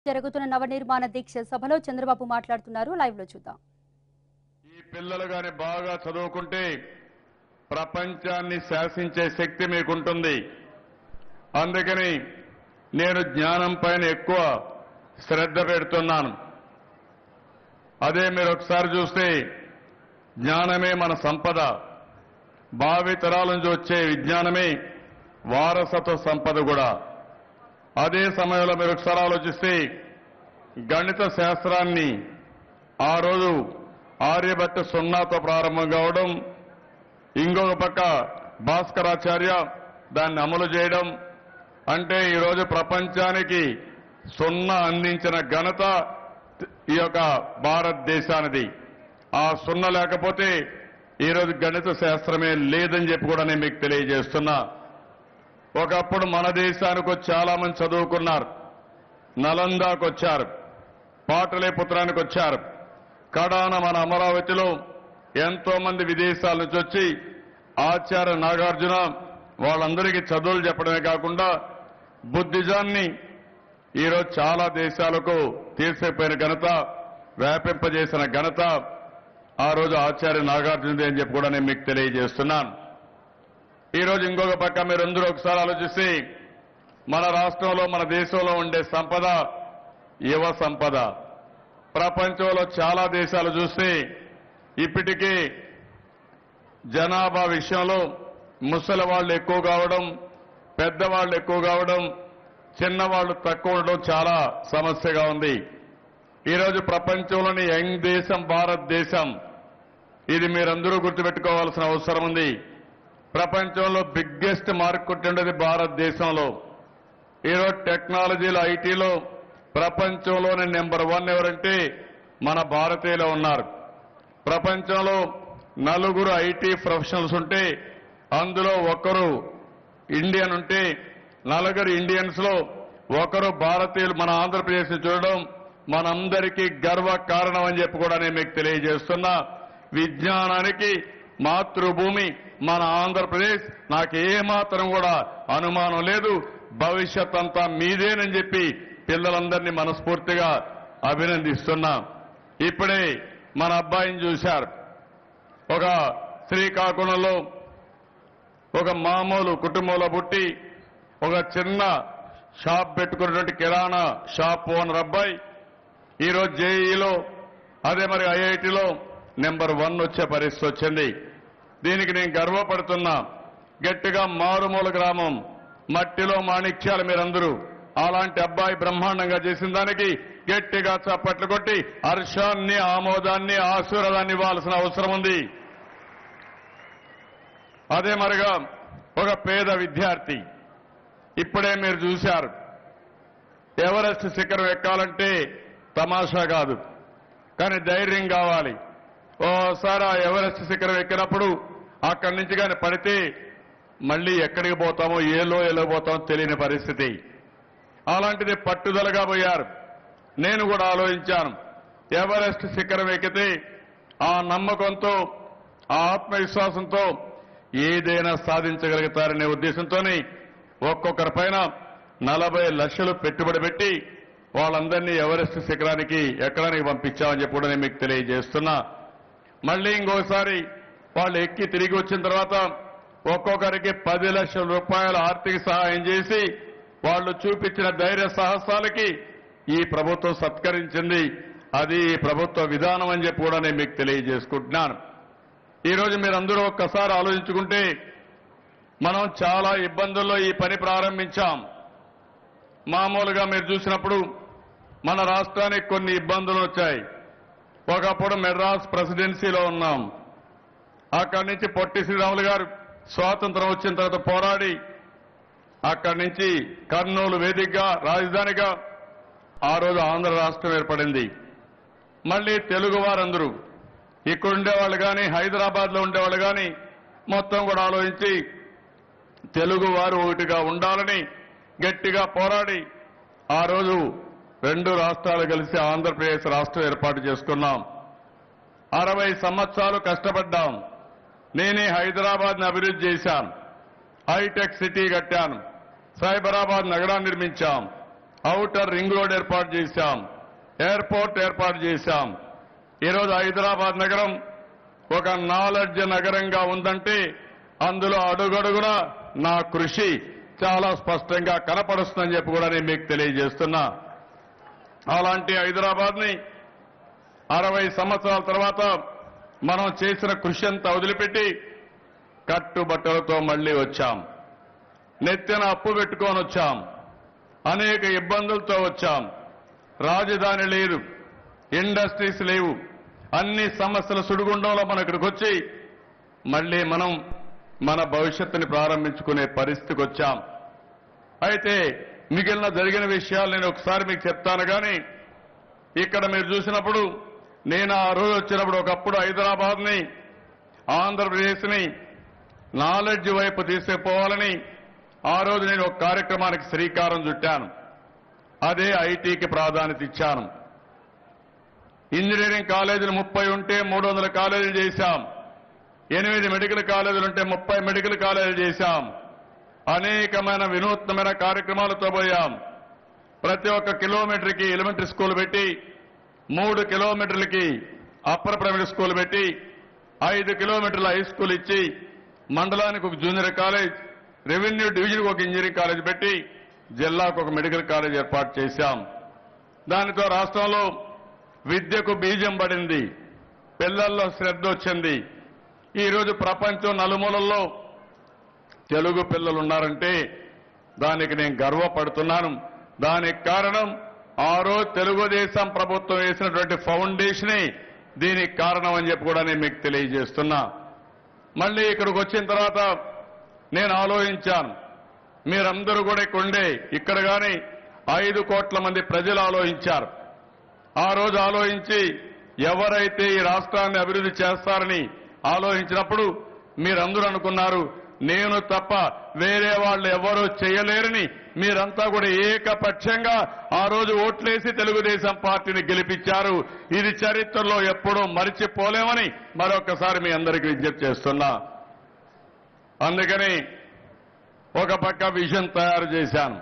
జరుగుతున్న నవనిర్మాణ దీక్ష సభలో చంద్రబాబు మాట్లాడుతున్నారు లైవ్ లో చూద్దాం ఈ పిల్లలు గాని బాగా చదువుకుంటే ప్రపంచాన్ని శాసించే శక్తి మీకుంటుంది అందుకని నేను జ్ఞానం పైన ఎక్కువ శ్రద్ధ పెడుతున్నాను అదే మీరు ఒకసారి చూస్తే జ్ఞానమే మన సంపద భావి తరాల నుంచి వచ్చే విజ్ఞానమే వారసత్వ సంపద కూడా అదే సమయంలో మీరు ఒకసారి ఆలోచిస్తే గణిత శాస్త్రాన్ని ఆ రోజు ఆర్యభట్ట సున్నాతో ప్రారంభం కావడం ఇంకొక పక్క భాస్కరాచార్య దాన్ని అమలు చేయడం అంటే ఈరోజు ప్రపంచానికి సున్నా అందించిన ఘనత ఈ యొక్క భారతదేశానిది ఆ సున్నా లేకపోతే ఈరోజు గణిత శాస్త్రమే లేదని చెప్పి కూడా నేను మీకు తెలియజేస్తున్నా ఒకప్పుడు మన దేశానికి వచ్చి చాలా మంది చదువుకున్నారు నలందాకు వచ్చారు పాటలీపుత్రానికి వచ్చారు కడాన మన అమరావతిలో ఎంతో మంది విదేశాల నుంచి వచ్చి ఆచార్య నాగార్జున వాళ్ళందరికీ చదువులు చెప్పడమే కాకుండా బుద్ధిజాన్ని ఈరోజు చాలా దేశాలకు తీర్చిపోయిన ఘనత వ్యాపింపజేసిన ఘనత ఆ రోజు ఆచార్య నాగార్జునది అని చెప్పి కూడా నేను మీకు తెలియజేస్తున్నాను ఈ రోజు ఇంకొక పక్క మీరందరూ ఒకసారి ఆలోచిస్తే మన రాష్ట్రంలో మన దేశంలో ఉండే సంపద యువ సంపద ప్రపంచంలో చాలా దేశాలు చూస్తే ఇప్పటికీ జనాభా విషయంలో ముసలి వాళ్ళు ఎక్కువ కావడం పెద్దవాళ్ళు ఎక్కువ కావడం చిన్నవాళ్ళు తక్కువ ఉండడం చాలా సమస్యగా ఉంది ఈరోజు ప్రపంచంలోని యంగ్ దేశం భారతదేశం ఇది మీరందరూ గుర్తుపెట్టుకోవాల్సిన అవసరం ఉంది ప్రపంచంలో బిగ్గెస్ట్ మార్కెట్ ఉండేది భారతదేశంలో ఈరోజు టెక్నాలజీలో ఐటీలో ప్రపంచంలోనే నెంబర్ వన్ ఎవరంటే మన భారతీయులు ఉన్నారు ప్రపంచంలో నలుగురు ఐటీ ప్రొఫెషనల్స్ ఉంటే అందులో ఒకరు ఇండియన్ ఉంటే నలుగురు ఇండియన్స్ లో ఒకరు భారతీయులు మన ఆంధ్రప్రదేశ్ చూడడం మనందరికీ గర్వ కారణం అని చెప్పి కూడా నేను మీకు తెలియజేస్తున్నా విజ్ఞానానికి మాతృభూమి మన ఆంధ్రప్రదేశ్ నాకు ఏ మాత్రం కూడా అనుమానం లేదు భవిష్యత్ అంతా మీదేనని చెప్పి పిల్లలందరినీ మనస్ఫూర్తిగా అభినందిస్తున్నా ఇప్పుడే మన అబ్బాయిని చూశారు ఒక శ్రీకాకుళంలో ఒక మామూలు కుటుంబంలో పుట్టి ఒక చిన్న షాప్ పెట్టుకున్నటువంటి కిరాణా షాప్ ఓనర్ అబ్బాయి ఈరోజు జేఈలో అదే మరి ఐఐటిలో నెంబర్ వన్ వచ్చే పరిస్థితి వచ్చింది దీనికి నేను గర్వపడుతున్నా గట్టిగా మారుమూల గ్రామం మట్టిలో మాణిక్యాలు మీరందరూ అలాంటి అబ్బాయి బ్రహ్మాండంగా చేసిన దానికి గట్టిగా చప్పట్లు కొట్టి హర్షాన్ని ఆమోదాన్ని ఆశీర్వాదాన్ని ఇవ్వాల్సిన అవసరం ఉంది అదే మరిగా ఒక పేద విద్యార్థి ఇప్పుడే మీరు చూశారు ఎవరెస్ట్ శిఖరం ఎక్కాలంటే తమాషా కాదు కానీ ధైర్యం కావాలి ఓసారి ఆ ఎవరెస్ట్ శిఖరం ఎక్కినప్పుడు అక్కడి నుంచి కానీ పడితే మళ్ళీ ఎక్కడికి పోతామో ఏలో ఎలా పోతామో తెలియని పరిస్థితి అలాంటిది పట్టుదలగా పోయారు నేను కూడా ఆలోచించాను ఎవరెస్ట్ శిఖరం ఎక్కితే ఆ నమ్మకంతో ఆ ఆత్మవిశ్వాసంతో ఏదైనా సాధించగలుగుతారనే ఉద్దేశంతోనే ఒక్కొక్కరి పైన నలభై లక్షలు పెట్టుబడి పెట్టి వాళ్ళందరినీ ఎవరెస్ట్ శిఖరానికి ఎక్కడానికి పంపించామని చెప్పి కూడా నేను మీకు తెలియజేస్తున్నా మళ్ళీ ఇంకోసారి వాళ్ళు ఎక్కి తిరిగి వచ్చిన తర్వాత ఒక్కొక్కరికి పది లక్షల రూపాయల ఆర్థిక సహాయం చేసి వాళ్ళు చూపించిన ధైర్య సాహసాలకి ఈ ప్రభుత్వం సత్కరించింది అది ఈ ప్రభుత్వ విధానం అని చెప్పి కూడా నేను మీకు తెలియజేసుకుంటున్నాను ఈ రోజు మీరందరూ ఒక్కసారి ఆలోచించుకుంటే మనం చాలా ఇబ్బందుల్లో ఈ పని ప్రారంభించాం మామూలుగా మీరు చూసినప్పుడు మన రాష్ట్రానికి కొన్ని ఇబ్బందులు వచ్చాయి ఒకప్పుడు మెడ్రాస్ ప్రెసిడెన్సీలో ఉన్నాం అక్కడి నుంచి పొట్టి శ్రీరాములు గారు స్వాతంత్రం వచ్చిన తర్వాత పోరాడి అక్కడి నుంచి కర్నూలు వేదికగా రాజధానిగా ఆ రోజు ఆంధ్ర రాష్ట్రం ఏర్పడింది మళ్ళీ తెలుగు వారందరూ ఇక్కడ ఉండేవాళ్ళు కానీ హైదరాబాద్ లో ఉండేవాళ్ళు కానీ మొత్తం కూడా ఆలోచించి తెలుగు వారు ఒకటిగా ఉండాలని గట్టిగా పోరాడి ఆ రోజు రెండు రాష్ట్రాలు కలిసి ఆంధ్రప్రదేశ్ రాష్ట్రం ఏర్పాటు చేసుకున్నాం అరవై సంవత్సరాలు కష్టపడ్డాం నేనే హైదరాబాద్ ని అభివృద్ధి చేశాను హైటెక్ సిటీ కట్టాను సైబరాబాద్ నగరాన్ని నిర్మించాం ఔటర్ రింగ్ రోడ్ ఏర్పాటు చేశాం ఎయిర్పోర్ట్ ఏర్పాటు చేశాం ఈరోజు హైదరాబాద్ నగరం ఒక నాలెడ్జ్ నగరంగా ఉందంటే అందులో అడుగడుగున నా కృషి చాలా స్పష్టంగా కనపడుస్తుందని చెప్పి కూడా నేను మీకు తెలియజేస్తున్నా అలాంటి హైదరాబాద్ ని అరవై సంవత్సరాల తర్వాత మనం చేసిన కృషి అంతా వదిలిపెట్టి కట్టుబట్టలతో మళ్లీ వచ్చాం నెత్తిన అప్పు పెట్టుకొని వచ్చాం అనేక ఇబ్బందులతో వచ్చాం రాజధాని లేదు ఇండస్ట్రీస్ లేవు అన్ని సమస్యల సుడిగుండంలో మనం ఇక్కడికి వచ్చి మళ్ళీ మనం మన భవిష్యత్తుని ప్రారంభించుకునే పరిస్థితికి వచ్చాం అయితే మిగిలిన జరిగిన విషయాలు నేను ఒకసారి మీకు చెప్తాను కానీ ఇక్కడ మీరు చూసినప్పుడు నేను ఆ రోజు వచ్చినప్పుడు ఒకప్పుడు హైదరాబాద్ ని ఆంధ్రప్రదేశ్ ని నాలెడ్జ్ వైపు తీసుకుపోవాలని ఆ రోజు నేను ఒక కార్యక్రమానికి శ్రీకారం చుట్టాను అదే ఐటీకి ప్రాధాన్యత ఇచ్చాను ఇంజనీరింగ్ కాలేజీలు ముప్పై ఉంటే మూడు వందల కాలేజీలు చేశాం ఎనిమిది మెడికల్ కాలేజీలు ఉంటే ముప్పై మెడికల్ కాలేజీలు చేశాం అనేకమైన వినూత్నమైన కార్యక్రమాలతో పోయాం ప్రతి ఒక్క కిలోమీటర్కి ఎలిమెంటరీ స్కూల్ పెట్టి మూడు కిలోమీటర్లకి అప్పర్ ప్రైమరీ స్కూల్ పెట్టి ఐదు కిలోమీటర్ల హై స్కూల్ ఇచ్చి మండలానికి ఒక జూనియర్ కాలేజ్ రెవెన్యూ డివిజన్కి ఒక ఇంజనీరింగ్ కాలేజ్ పెట్టి జిల్లాకు ఒక మెడికల్ కాలేజ్ ఏర్పాటు చేశాం దానితో రాష్ట్రంలో విద్యకు బీజం పడింది పిల్లల్లో శ్రద్ధ వచ్చింది ఈ రోజు ప్రపంచం నలుమూలల్లో తెలుగు పిల్లలు ఉన్నారంటే దానికి నేను గర్వపడుతున్నాను దానికి కారణం ఆ రోజు తెలుగుదేశం ప్రభుత్వం వేసినటువంటి ఫౌండేషనే దీనికి కారణం అని చెప్పి కూడా నేను మీకు తెలియజేస్తున్నా మళ్ళీ ఇక్కడికి వచ్చిన తర్వాత నేను ఆలోచించాను మీరందరూ కూడా ఇక్కడ ఉండే ఇక్కడ కానీ ఐదు కోట్ల మంది ప్రజలు ఆలోచించారు ఆ రోజు ఆలోచించి ఎవరైతే ఈ రాష్ట్రాన్ని అభివృద్ధి చేస్తారని ఆలోచించినప్పుడు మీరందరూ అనుకున్నారు నేను తప్ప వేరే వాళ్ళు ఎవరూ చేయలేరని మీరంతా కూడా ఏకపక్షంగా ఆ రోజు ఓట్లేసి తెలుగుదేశం పార్టీని గెలిపించారు ఇది చరిత్రలో ఎప్పుడూ మరిచిపోలేమని మరొకసారి మీ అందరికీ విజ్ఞప్తి చేస్తున్నా అందుకని ఒక పక్క విజన్ తయారు చేశాను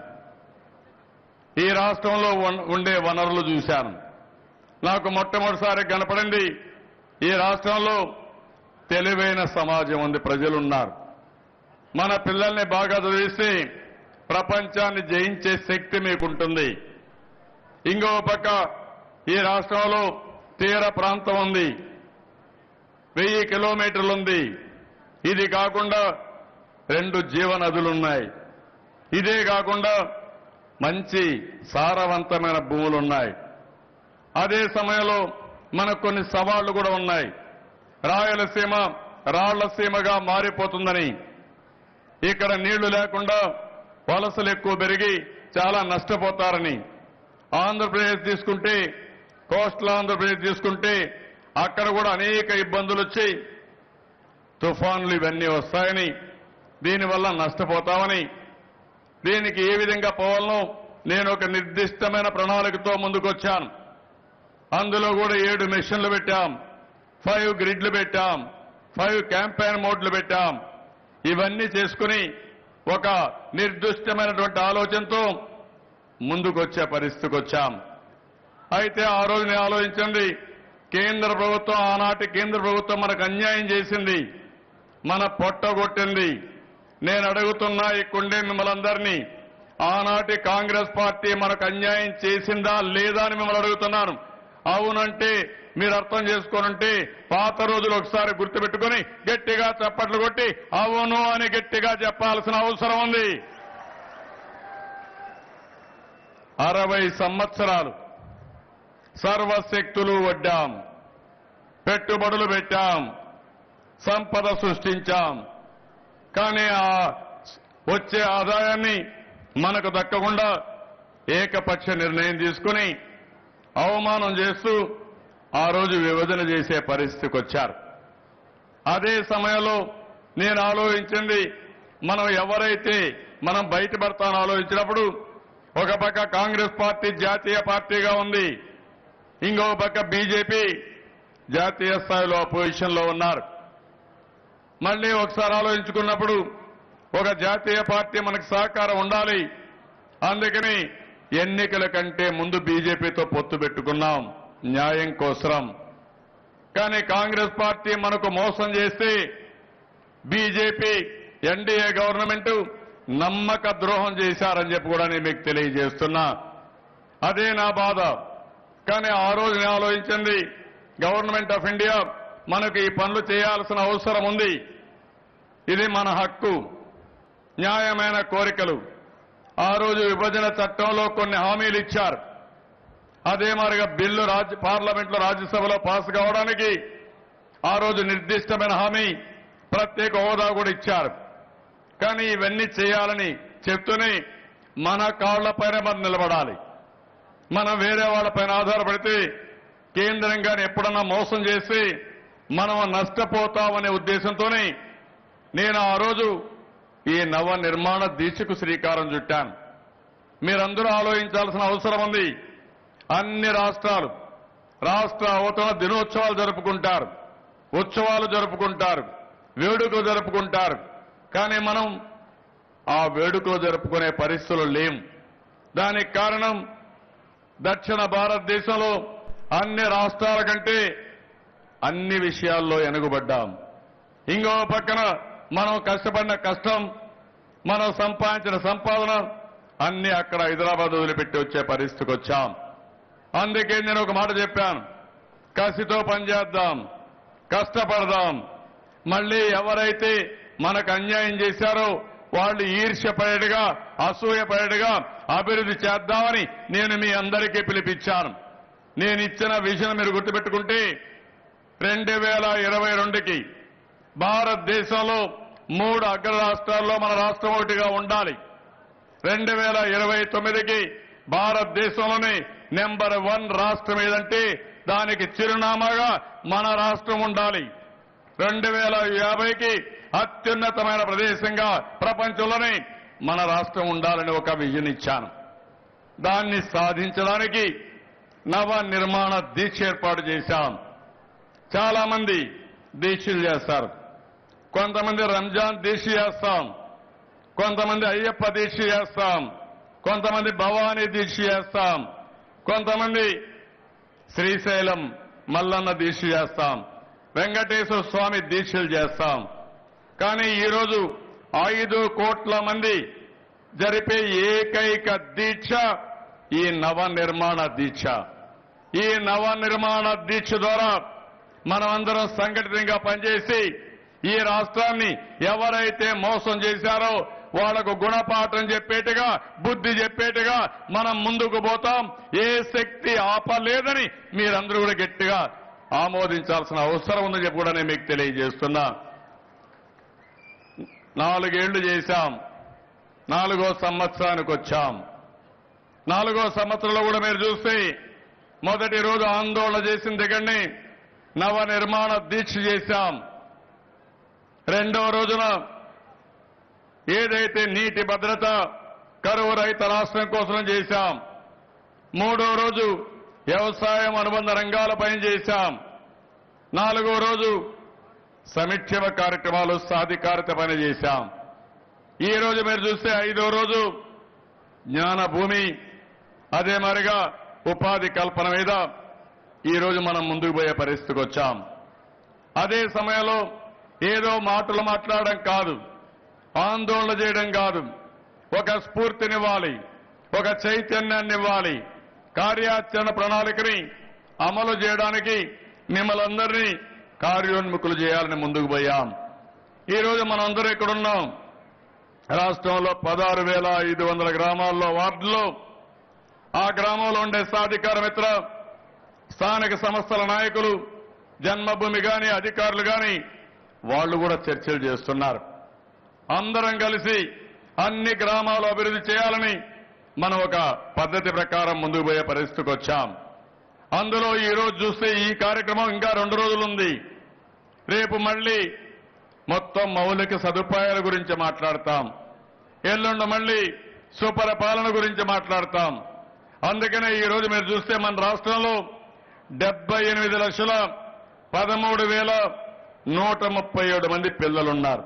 ఈ రాష్ట్రంలో ఉన్- ఉండే వనరులు చూశాను నాకు మొట్టమొదటిసారి కనపడింది ఈ రాష్ట్రంలో తెలివైన సమాజం ఉంది ప్రజలున్నారు మన పిల్లల్ని బాగా చదివిస్తే ప్రపంచాన్ని జయించే శక్తి మీకుంటుంది ఇంకో పక్క ఈ రాష్ట్రంలో తీర ప్రాంతం ఉంది వెయ్యి కిలోమీటర్లు ఉంది ఇది కాకుండా రెండు జీవనదులున్నాయి ఇదే కాకుండా మంచి సారవంతమైన భూములున్నాయి అదే సమయంలో మనకు కొన్ని సవాళ్లు కూడా ఉన్నాయి రాయలసీమ రాళ్లసీమగా మారిపోతుందని ఇక్కడ నీళ్లు లేకుండా వలసలు ఎక్కువ పెరిగి చాలా నష్టపోతారని ఆంధ్రప్రదేశ్ తీసుకుంటే కోస్టల్ ఆంధ్రప్రదేశ్ తీసుకుంటే అక్కడ కూడా అనేక ఇబ్బందులు వచ్చి తుఫాన్లు ఇవన్నీ వస్తాయని దీనివల్ల నష్టపోతామని దీనికి ఏ విధంగా పోవాలనో నేను ఒక నిర్దిష్టమైన ప్రణాళికతో ముందుకొచ్చాను అందులో కూడా ఏడు మిషన్లు పెట్టాం ఫైవ్ గ్రిడ్లు పెట్టాం ఫైవ్ క్యాంపెయిన్ మోడ్లు పెట్టాం ఇవన్నీ చేసుకుని ఒక నిర్దిష్టమైనటువంటి ఆలోచనతో ముందుకొచ్చే పరిస్థితికి వచ్చాం అయితే ఆ రోజు నేను ఆలోచించండి కేంద్ర ప్రభుత్వం ఆనాటి కేంద్ర ప్రభుత్వం మనకు అన్యాయం చేసింది మన పొట్టగొట్టింది నేను అడుగుతున్నా ఇక్కడుండే మిమ్మల్ని అందరినీ ఆనాటి కాంగ్రెస్ పార్టీ మనకు అన్యాయం చేసిందా లేదా అని మిమ్మల్ని అడుగుతున్నాను అవునంటే మీరు అర్థం చేసుకోనంటే పాత రోజులు ఒకసారి గుర్తుపెట్టుకొని గట్టిగా చప్పట్లు కొట్టి అవును అని గట్టిగా చెప్పాల్సిన అవసరం ఉంది అరవై సంవత్సరాలు సర్వశక్తులు వడ్డాం పెట్టుబడులు పెట్టాం సంపద సృష్టించాం కానీ ఆ వచ్చే ఆదాయాన్ని మనకు దక్కకుండా ఏకపక్ష నిర్ణయం తీసుకుని అవమానం చేస్తూ ఆ రోజు విభజన చేసే పరిస్థితికి వచ్చారు అదే సమయంలో నేను ఆలోచించింది మనం ఎవరైతే మనం బయటపడతానో ఆలోచించినప్పుడు ఒక పక్క కాంగ్రెస్ పార్టీ జాతీయ పార్టీగా ఉంది ఇంకో పక్క బీజేపీ జాతీయ స్థాయిలో అపోజిషన్లో ఉన్నారు మళ్ళీ ఒకసారి ఆలోచించుకున్నప్పుడు ఒక జాతీయ పార్టీ మనకు సహకారం ఉండాలి అందుకని ఎన్నికల కంటే ముందు బీజేపీతో పొత్తు పెట్టుకున్నాం న్యాయం కోసరం కానీ కాంగ్రెస్ పార్టీ మనకు మోసం చేస్తే బీజేపీ ఎన్డీఏ గవర్నమెంట్ నమ్మక ద్రోహం చేశారని చెప్పి కూడా నేను మీకు తెలియజేస్తున్నా అదే నా బాధ కానీ ఆ రోజు నేను ఆలోచించింది గవర్నమెంట్ ఆఫ్ ఇండియా మనకు ఈ పనులు చేయాల్సిన అవసరం ఉంది ఇది మన హక్కు న్యాయమైన కోరికలు ఆ రోజు విభజన చట్టంలో కొన్ని హామీలు ఇచ్చారు అదే మరిగా బిల్లు రాజ్య పార్లమెంట్లో రాజ్యసభలో పాస్ కావడానికి ఆ రోజు నిర్దిష్టమైన హామీ ప్రత్యేక హోదా కూడా ఇచ్చారు కానీ ఇవన్నీ చేయాలని చెప్తూనే మన కాళ్లపైన మనం నిలబడాలి మనం వేరే వాళ్ళపైన ఆధారపడితే కేంద్రంగానే ఎప్పుడన్నా మోసం చేసి మనం నష్టపోతామనే ఉద్దేశంతోనే నేను ఆ రోజు ఈ నవ నిర్మాణ దీక్షకు శ్రీకారం చుట్టాను మీరందరూ ఆలోచించాల్సిన అవసరం ఉంది అన్ని రాష్ట్రాలు రాష్ట్ర అవతల దినోత్సవాలు జరుపుకుంటారు ఉత్సవాలు జరుపుకుంటారు వేడుకలు జరుపుకుంటారు కానీ మనం ఆ వేడుకలు జరుపుకునే పరిస్థితులు లేం దానికి కారణం దక్షిణ భారతదేశంలో అన్ని రాష్ట్రాల కంటే అన్ని విషయాల్లో వెనుకబడ్డాం ఇంకో పక్కన మనం కష్టపడిన కష్టం మనం సంపాదించిన సంపాదన అన్ని అక్కడ హైదరాబాద్ వదిలిపెట్టి వచ్చే పరిస్థితికి వచ్చాం అందుకే నేను ఒక మాట చెప్పాను కసితో పనిచేద్దాం కష్టపడదాం మళ్ళీ ఎవరైతే మనకు అన్యాయం చేశారో వాళ్ళు ఈర్ష్యపడేట్టుగా అసూయపడేట్టుగా అభివృద్ధి చేద్దామని నేను మీ అందరికీ పిలిపించాను నేను ఇచ్చిన విజన్ మీరు గుర్తుపెట్టుకుంటే రెండు వేల ఇరవై రెండుకి భారతదేశంలో మూడు అగ్ర రాష్ట్రాల్లో మన రాష్ట్రం ఒకటిగా ఉండాలి రెండు వేల ఇరవై తొమ్మిదికి భారతదేశంలోనే నెంబర్ వన్ రాష్ట్రం ఏదంటే దానికి చిరునామాగా మన రాష్ట్రం ఉండాలి రెండు వేల యాభైకి అత్యున్నతమైన ప్రదేశంగా ప్రపంచంలోనే మన రాష్ట్రం ఉండాలని ఒక విజన్ ఇచ్చాను దాన్ని సాధించడానికి నవ నిర్మాణ దీక్ష ఏర్పాటు చేశాం చాలా మంది దీక్షలు చేస్తారు కొంతమంది రంజాన్ దీక్ష చేస్తాం కొంతమంది అయ్యప్ప దీక్ష చేస్తాం కొంతమంది భవానీ దీక్ష చేస్తాం కొంతమంది శ్రీశైలం మల్లన్న దీక్ష చేస్తాం వెంకటేశ్వర స్వామి దీక్షలు చేస్తాం కానీ ఈరోజు ఐదు కోట్ల మంది జరిపే ఏకైక దీక్ష ఈ నవ నిర్మాణ దీక్ష ఈ నవ నిర్మాణ దీక్ష ద్వారా మనమందరం సంఘటితంగా పనిచేసి ఈ రాష్ట్రాన్ని ఎవరైతే మోసం చేశారో వాళ్లకు గుణపాఠం చెప్పేట్టుగా బుద్ధి చెప్పేట్టుగా మనం ముందుకు పోతాం ఏ శక్తి ఆపలేదని మీరందరూ కూడా గట్టిగా ఆమోదించాల్సిన అవసరం ఉందని చెప్పి కూడా నేను మీకు తెలియజేస్తున్నా నాలుగేళ్లు చేశాం నాలుగో సంవత్సరానికి వచ్చాం నాలుగో సంవత్సరంలో కూడా మీరు చూస్తే మొదటి రోజు ఆందోళన చేసిన దగ్గరని నవ నిర్మాణ దీక్ష చేశాం రెండవ రోజున ఏదైతే నీటి భద్రత కరువు రైతు రాష్ట్రం కోసం చేశాం మూడో రోజు వ్యవసాయం అనుబంధ రంగాలపై చేశాం నాలుగో రోజు సమిక్షేమ కార్యక్రమాలు సాధికారత పని చేశాం ఈ రోజు మీరు చూస్తే ఐదో రోజు జ్ఞాన భూమి అదే మరిగా ఉపాధి కల్పన మీద ఈ రోజు మనం ముందుకు పోయే పరిస్థితికి వచ్చాం అదే సమయంలో ఏదో మాటలు మాట్లాడడం కాదు ఆందోళన చేయడం కాదు ఒక స్ఫూర్తినివ్వాలి ఒక చైతన్యాన్ని ఇవ్వాలి కార్యాచరణ ప్రణాళికని అమలు చేయడానికి మిమ్మల్ని అందరినీ కార్యోన్ముఖులు చేయాలని ముందుకు పోయాం ఈ రోజు మనందరూ ఇక్కడున్నాం రాష్ట్రంలో పదహారు వేల ఐదు వందల గ్రామాల్లో వార్డుల్లో ఆ గ్రామంలో ఉండే సాధికార మిత్ర స్థానిక సంస్థల నాయకులు జన్మభూమి గాని అధికారులు గాని వాళ్ళు కూడా చర్చలు చేస్తున్నారు అందరం కలిసి అన్ని గ్రామాలు అభివృద్ధి చేయాలని మనం ఒక పద్ధతి ప్రకారం ముందుకు పోయే పరిస్థితికి వచ్చాం అందులో ఈ రోజు చూస్తే ఈ కార్యక్రమం ఇంకా రెండు రోజులు ఉంది రేపు మళ్ళీ మొత్తం మౌలిక సదుపాయాల గురించి మాట్లాడతాం ఎల్లుండి మళ్ళీ సుపరిపాలన గురించి మాట్లాడతాం అందుకనే ఈ రోజు మీరు చూస్తే మన రాష్ట్రంలో డెబ్బై ఎనిమిది లక్షల పదమూడు వేల నూట ముప్పై ఏడు మంది పిల్లలున్నారు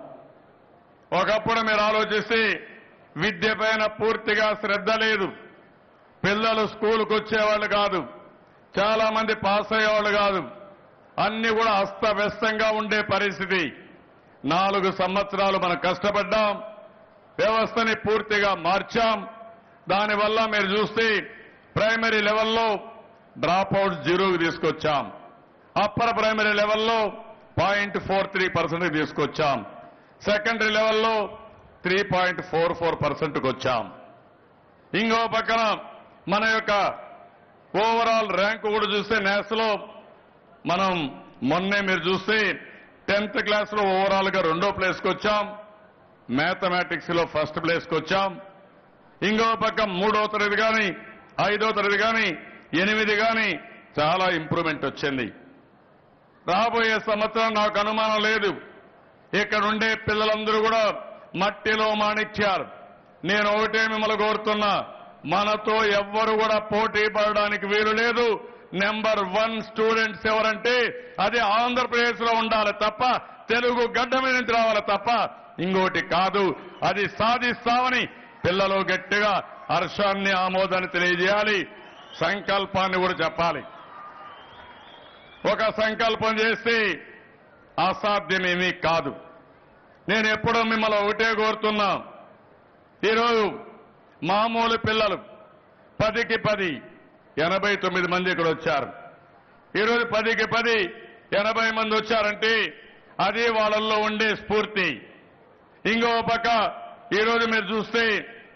ఒకప్పుడు మీరు ఆలోచిస్తే విద్య పైన పూర్తిగా శ్రద్ధ లేదు పిల్లలు స్కూల్కి వచ్చేవాళ్ళు కాదు చాలా మంది పాస్ అయ్యేవాళ్ళు కాదు అన్ని కూడా అస్తవ్యస్తంగా ఉండే పరిస్థితి నాలుగు సంవత్సరాలు మనం కష్టపడ్డాం వ్యవస్థని పూర్తిగా మార్చాం దానివల్ల మీరు చూస్తే ప్రైమరీ లెవెల్లో డ్రాప్ అవుట్ జీరోకి తీసుకొచ్చాం అప్పర్ ప్రైమరీ లెవెల్లో పాయింట్ ఫోర్ త్రీ పర్సెంట్ తీసుకొచ్చాం సెకండరీ లెవెల్లో త్రీ పాయింట్ ఫోర్ ఫోర్ పర్సెంట్కి వచ్చాం ఇంకో పక్కన మన యొక్క ఓవరాల్ ర్యాంకు కూడా చూస్తే నేస్ లో మనం మొన్నే మీరు చూస్తే టెన్త్ క్లాస్ లో ఓవరాల్ గా రెండో ప్లేస్ కి వచ్చాం మ్యాథమెటిక్స్ లో ఫస్ట్ ప్లేస్ కి వచ్చాం ఇంకో పక్క మూడో తరగతి కానీ ఐదో తరగతి కానీ ఎనిమిది కానీ చాలా ఇంప్రూవ్మెంట్ వచ్చింది రాబోయే సంవత్సరం నాకు అనుమానం లేదు ఇక్కడ ఉండే పిల్లలందరూ కూడా మట్టిలో మాణిక్యారు నేను ఒకటే మిమ్మల్ని కోరుతున్నా మనతో ఎవ్వరు కూడా పోటీ పడడానికి వీలు లేదు నెంబర్ వన్ స్టూడెంట్స్ ఎవరంటే అది ఆంధ్రప్రదేశ్ లో ఉండాలి తప్ప తెలుగు గడ్డ మీద నుంచి రావాలి తప్ప ఇంకోటి కాదు అది సాధిస్తామని పిల్లలు గట్టిగా హర్షాన్ని ఆమోదాన్ని తెలియజేయాలి సంకల్పాన్ని కూడా చెప్పాలి ఒక సంకల్పం చేస్తే అసాధ్యమేమీ కాదు నేను ఎప్పుడూ మిమ్మల్ని ఒకటే కోరుతున్నా ఈరోజు మామూలు పిల్లలు పదికి పది ఎనభై తొమ్మిది మంది ఇక్కడ వచ్చారు ఈరోజు పదికి పది ఎనభై మంది వచ్చారంటే అది వాళ్ళల్లో ఉండే స్ఫూర్తి ఇంకో పక్క ఈరోజు మీరు చూస్తే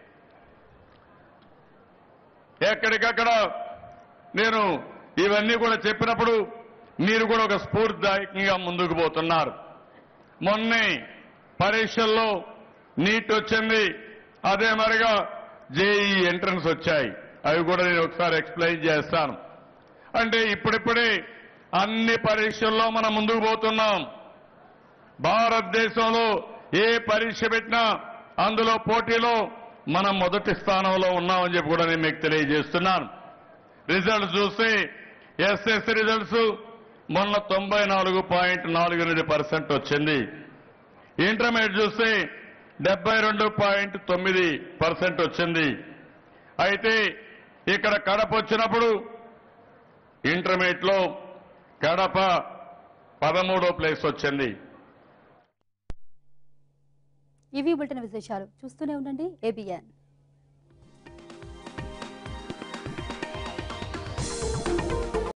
ఎక్కడికక్కడ నేను ఇవన్నీ కూడా చెప్పినప్పుడు మీరు కూడా ఒక స్ఫూర్తిదాయకంగా ముందుకు పోతున్నారు మొన్నే పరీక్షల్లో నీట్ వచ్చింది అదే మరిగా జేఈ ఎంట్రన్స్ వచ్చాయి అవి కూడా నేను ఒకసారి ఎక్స్ప్లెయిన్ చేస్తాను అంటే ఇప్పుడిప్పుడే అన్ని పరీక్షల్లో మనం ముందుకు పోతున్నాం భారతదేశంలో ఏ పరీక్ష పెట్టినా అందులో పోటీలో మనం మొదటి స్థానంలో ఉన్నామని చెప్పి కూడా నేను మీకు తెలియజేస్తున్నాను రిజల్ట్స్ చూస్తే ఎస్ఎస్ రిజల్ట్స్ మొన్న తొంభై నాలుగు పాయింట్ నాలుగు ఎనిమిది పర్సెంట్ వచ్చింది ఇంటర్మీడియట్ చూస్తే డెబ్బై రెండు పాయింట్ తొమ్మిది పర్సెంట్ వచ్చింది అయితే ఇక్కడ కడప వచ్చినప్పుడు ఇంటర్మీడియట్ లో కడప పదమూడో ప్లేస్ వచ్చింది ఇవి బులెటిన్ విశేషాలు చూస్తూనే ఉండండి ఏబిఎన్